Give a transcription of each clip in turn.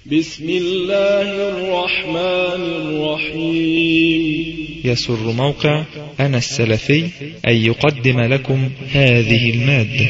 بسم الله الرحمن الرحيم يسر موقع أنا السلفي أن يقدم لكم هذه المادة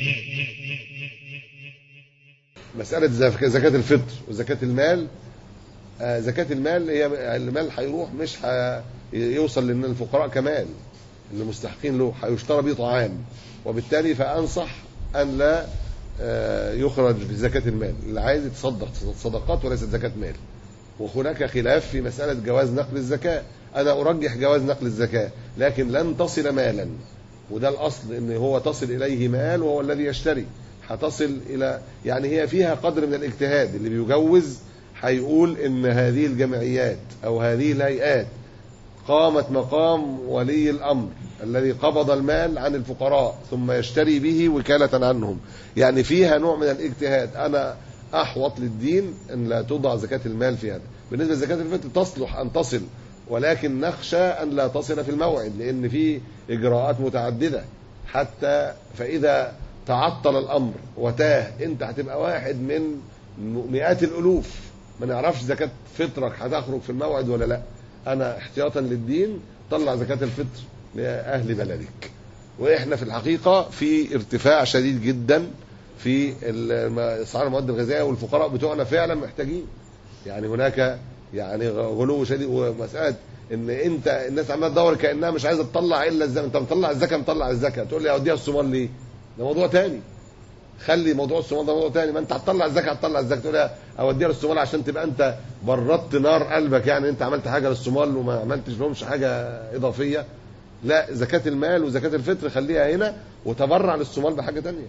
مسألة زك- زكاة الفطر وزكاة المال آه، زكاة المال هي المال هيروح مش هيوصل للفقراء كمال اللي مستحقين له هيشترى بيه طعام وبالتالي فأنصح أن لا آه، يخرج بزكاة المال اللي عايز يتصدق صدقات وليست زكاة مال وهناك خلاف في مسألة جواز نقل الزكاة أنا أرجح جواز نقل الزكاة لكن لن تصل مالا وده الأصل إن هو تصل إليه مال وهو الذي يشتري هتصل إلى يعني هي فيها قدر من الاجتهاد اللي بيجوز هيقول إن هذه الجمعيات أو هذه الهيئات قامت مقام ولي الأمر الذي قبض المال عن الفقراء ثم يشتري به وكالة عنهم يعني فيها نوع من الاجتهاد أنا أحوط للدين أن لا توضع زكاة المال في هذا بالنسبة لزكاة الفطر تصلح أن تصل ولكن نخشى أن لا تصل في الموعد لأن في إجراءات متعددة حتى فإذا تعطل الأمر وتاه أنت هتبقى واحد من مئات الألوف ما نعرفش زكاة فطرك هتخرج في الموعد ولا لا أنا احتياطا للدين طلع زكاة الفطر لأهل بلدك وإحنا في الحقيقة في ارتفاع شديد جدا في ال- اسعار المواد الغذائيه والفقراء بتوعنا فعلا محتاجين يعني هناك يعني غلو شديد ومساله ان انت الناس عماله تدور كانها مش عايزه تطلع الا الزكاه انت مطلع الزكاه مطلع الزكاه تقول لي اوديها الصومال ليه؟ ده موضوع تاني خلي موضوع الصومال ده موضوع تاني ما انت هتطلع الزكاه هتطلع الزكاه تقول لي اوديها للصومال عشان تبقى انت بردت نار قلبك يعني انت عملت حاجه للصومال وما عملتش لهمش حاجه اضافيه لا زكاه المال وزكاه الفطر خليها هنا وتبرع للصومال بحاجه تانيه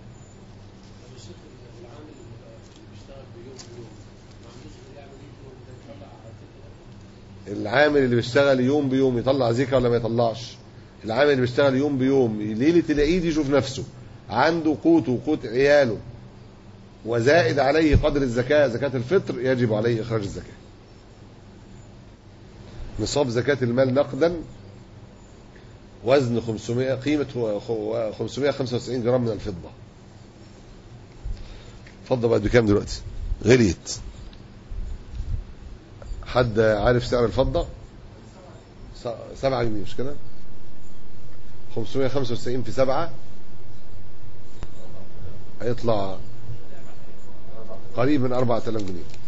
العامل اللي بيشتغل يوم بيوم يطلع زكاة ولا ما يطلعش العامل اللي بيشتغل يوم بيوم ليلة العيد يشوف نفسه عنده قوته وقوت عياله وزائد عليه قدر الزكاة زكاة الفطر يجب عليه إخراج الزكاة نصاب زكاة المال نقدا وزن 500 قيمة 595 جرام من الفضة الفضة بقت بكام دلوقتي غليت حد عارف سعر الفضة س- سبعة جنيه مش كده 595 في سبعة هيطلع قريب من 4000 جنيه